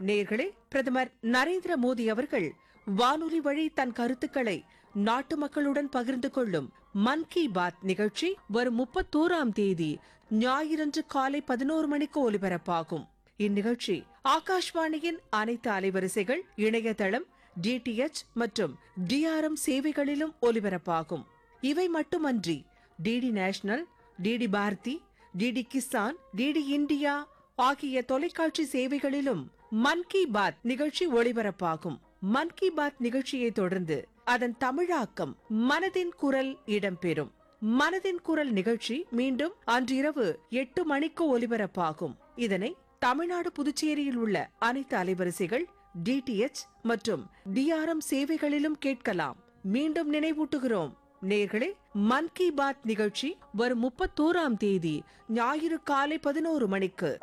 நேர்களே பிரதமர் நரேந்திர மோடி அவர்கள் வானொலி வழி தன் கருத்துக்களை நாட்டு மக்களுடன் பகிர்ந்து கொள்ளும் மன் கி பாத் நிகழ்ச்சி வரும் முப்பத்தோராம் தேதி ஞாயிறன்று காலை பதினோரு மணிக்கு ஒலிபரப்பாகும் இந்நிகழ்ச்சி ஆகாஷ்வாணியின் அனைத்து அலைவரிசைகள் இணையதளம் டிடிஎச் மற்றும் டிஆர்எம் சேவைகளிலும் ஒலிபரப்பாகும் இவை மட்டுமன்றி DD National DD Bharati DD Kisan DD India ஆகிய தொலைக்காட்சி சேவைகளிலும் மன் கி பாத் நிகழ்ச்சி ஒளிபரப்பாகும் மன் கி பாத் நிகழ்ச்சியை தொடர்ந்து அதன் தமிழாக்கம் மனதின் குரல் இடம்பெறும் மனதின் குரல் நிகழ்ச்சி மீண்டும் அன்றிரவு எட்டு மணிக்கு ஒலிபரப்பாகும் இதனை தமிழ்நாடு புதுச்சேரியில் உள்ள அனைத்து அலைவரிசைகள் டிடிஎச் மற்றும் டிஆர்எம் சேவைகளிலும் கேட்கலாம் மீண்டும் நினைவூட்டுகிறோம் நேர்களே மன் கி பாத் நிகழ்ச்சி வரும் முப்பத்தோராம் தேதி ஞாயிறு காலை பதினோரு மணிக்கு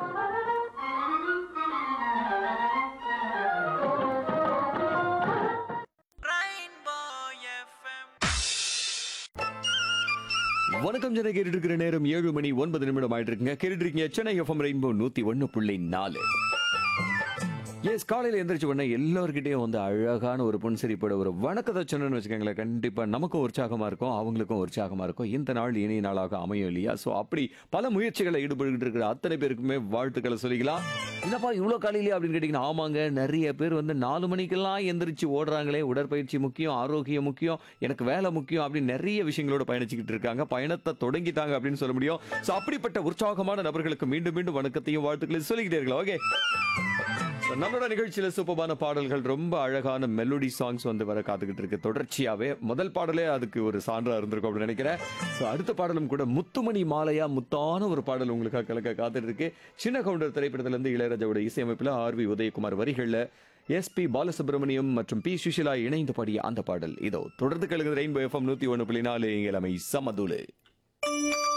வணக்கம் ஜன கேட்டுட்டு இருக்கிற நேரம் ஏழு மணி ஒன்பது நிமிடம் ஆயிட்டு இருக்குங்க கேட்டுட்டு இருக்கீங்க சென்னை எஃப்எம் ரெயின்போ நூத்தி ஒன்னு புள்ளி நாலு எஸ் காலையில எந்திரிச்ச உடனே எல்லார்கிட்டயும் வந்து அழகான ஒரு புன்சிரிப்போட ஒரு வணக்கத்தை சொன்னோன்னு வச்சுக்கோங்களேன் கண்டிப்பா நமக்கும் உற்சாகமா இருக்கும் அவங்களுக்கும் உற்சாகமா இருக்கும் இந்த நாள் இனிய நாளாக அமையும் இல்லையா சோ அப்படி பல முயற்சிகளை ஈடுபட்டு இருக்கிற அத்தனை பேருக்குமே வாழ்த்துக்களை சொல்லிக்கலாம் என்னப்பா இவ்வளவு காலையிலே அப்படின்னு கேட்டீங்கன்னா ஆமாங்க நிறைய பேர் வந்து நாலு மணிக்கெல்லாம் எந்திரிச்சு ஓடுறாங்களே உடற்பயிற்சி முக்கியம் ஆரோக்கியம் முக்கியம் எனக்கு வேலை முக்கியம் அப்படின்னு நிறைய விஷயங்களோட பயணிச்சுக்கிட்டு இருக்காங்க பயணத்தை தொடங்கிட்டாங்க அப்படின்னு சொல்ல முடியும் சோ அப்படிப்பட்ட உற்சாகமான நபர்களுக்கு மீண்டும் மீண்டும் வணக்கத்தையும் வாழ்த்துக்களையும் சொல்லிக்கிட்டே இருக்கலாம் ஓகே So, நம்மளோட நிகழ்ச்சியில சூப்பரான பாடல்கள் ரொம்ப அழகான மெலோடி சாங்ஸ் வந்து வர காத்துக்கிட்டு இருக்கு தொடர்ச்சியாவே முதல் பாடலே அதுக்கு ஒரு சான்றா இருந்திருக்கும் அப்படின்னு நினைக்கிறேன் So, அடுத்த பாடலும் கூட முத்துமணி மாலையா முத்தான ஒரு பாடல் உங்களுக்காக கலக்க காத்துட்டு இருக்கு சின்ன கவுண்டர் திரைப்படத்துல இருந்து இளையராஜாவோட இசையமைப்புல ஆர் வி உதயகுமார் வரிகள்ல எஸ் பி பாலசுப்ரமணியம் மற்றும் பி சுஷிலா இணைந்து பாடிய அந்த பாடல் இதோ தொடர்ந்து கலகுது ரெயின்போ எஃப்எம் நூத்தி ஒன்று புள்ளி நாலு இளமை சமதுளு